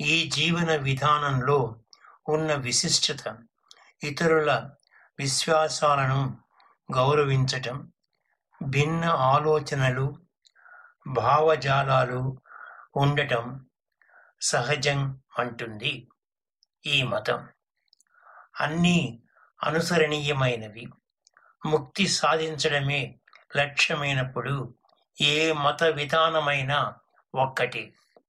ఈ జీవన విధానంలో ఉన్న విశిష్టత ఇతరుల విశ్వాసాలను గౌరవించటం భిన్న ఆలోచనలు భావజాలాలు ఉండటం సహజం అంటుంది ఈ మతం అన్నీ అనుసరణీయమైనవి ముక్తి సాధించడమే లక్ష్యమైనప్పుడు ఏ మత విధానమైనా ఒక్కటే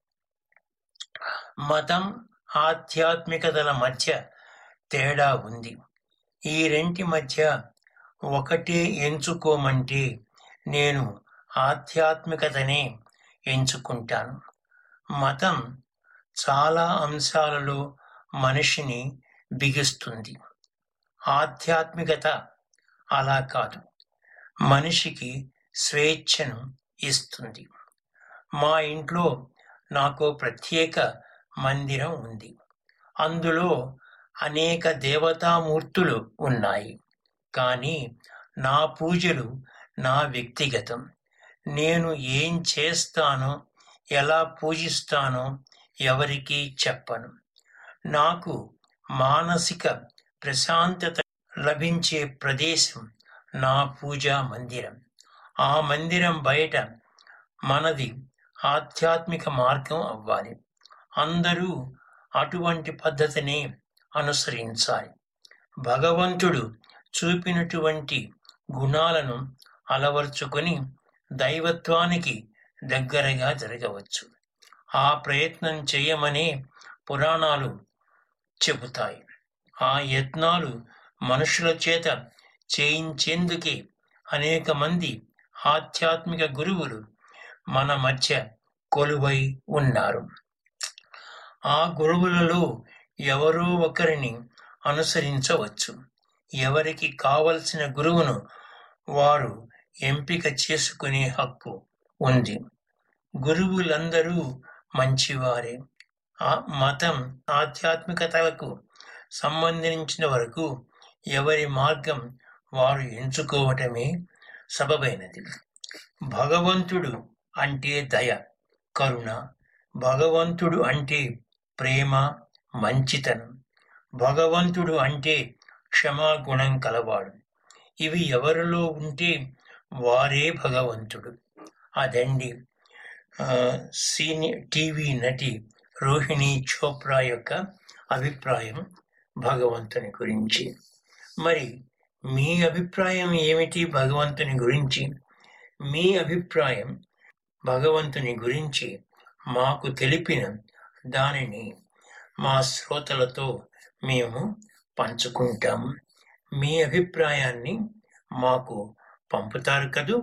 మతం ఆధ్యాత్మికతల మధ్య తేడా ఉంది ఈ రెంటి మధ్య ఒకటే ఎంచుకోమంటే నేను ఆధ్యాత్మికతనే ఎంచుకుంటాను మతం చాలా అంశాలలో మనిషిని బిగిస్తుంది ఆధ్యాత్మికత అలా కాదు మనిషికి స్వేచ్ఛను ఇస్తుంది మా ఇంట్లో నాకు ప్రత్యేక మందిరం ఉంది అందులో అనేక దేవతామూర్తులు ఉన్నాయి కానీ నా పూజలు నా వ్యక్తిగతం నేను ఏం చేస్తానో ఎలా పూజిస్తానో ఎవరికీ చెప్పను నాకు మానసిక ప్రశాంతత లభించే ప్రదేశం నా పూజా మందిరం ఆ మందిరం బయట మనది ఆధ్యాత్మిక మార్గం అవ్వాలి అందరూ అటువంటి పద్ధతిని అనుసరించాలి భగవంతుడు చూపినటువంటి గుణాలను అలవర్చుకొని దైవత్వానికి దగ్గరగా జరగవచ్చు ఆ ప్రయత్నం చేయమనే పురాణాలు చెబుతాయి ఆ యత్నాలు మనుషుల చేత చేయించేందుకే అనేక మంది ఆధ్యాత్మిక గురువులు మన మధ్య కొలువై ఉన్నారు ఆ గురువులలో ఎవరో ఒకరిని అనుసరించవచ్చు ఎవరికి కావలసిన గురువును వారు ఎంపిక చేసుకునే హక్కు ఉంది గురువులందరూ మంచివారే ఆ మతం ఆధ్యాత్మికతలకు సంబంధించిన వరకు ఎవరి మార్గం వారు ఎంచుకోవటమే సబబైనది భగవంతుడు అంటే దయ కరుణ భగవంతుడు అంటే ప్రేమ మంచితనం భగవంతుడు అంటే క్షమాగుణం కలవాడు ఇవి ఎవరిలో ఉంటే వారే భగవంతుడు అదండి ఆ, సీని టీవీ నటి రోహిణి చోప్రా యొక్క అభిప్రాయం భగవంతుని గురించి మరి మీ అభిప్రాయం ఏమిటి భగవంతుని గురించి మీ అభిప్రాయం భగవంతుని గురించి మాకు తెలిపిన దానిని మా శ్రోతలతో మేము పంచుకుంటాము మీ అభిప్రాయాన్ని మాకు పంపుతారు కదూ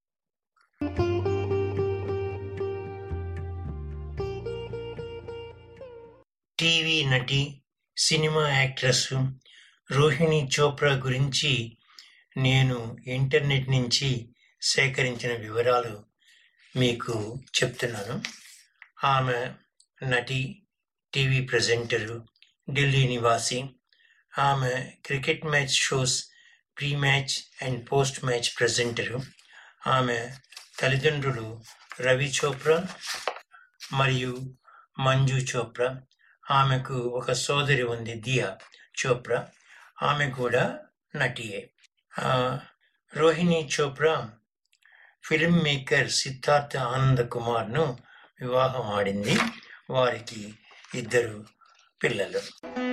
టీవీ నటి సినిమా యాక్ట్రెస్ రోహిణి చోప్రా గురించి నేను ఇంటర్నెట్ నుంచి సేకరించిన వివరాలు మీకు చెప్తున్నాను ఆమె నటి టీవీ ప్రజెంటరు ఢిల్లీ నివాసి ఆమె cricket match shows pre match and post match presenter ఆమె తల్లిదండ్రులు రవి చోప్రా మరియు మంజు చోప్రా ఆమెకు ఒక సోదరి ఉంది దియా చోప్రా ఆమె కూడా నటియే ఆ, రోహిణి చోప్రా ఫిల్మ్ మేకర్ సిద్ధార్థ ఆనంద్ కుమార్ను వివాహం ఆడింది వారికి ఇద్దరు పిల్లలు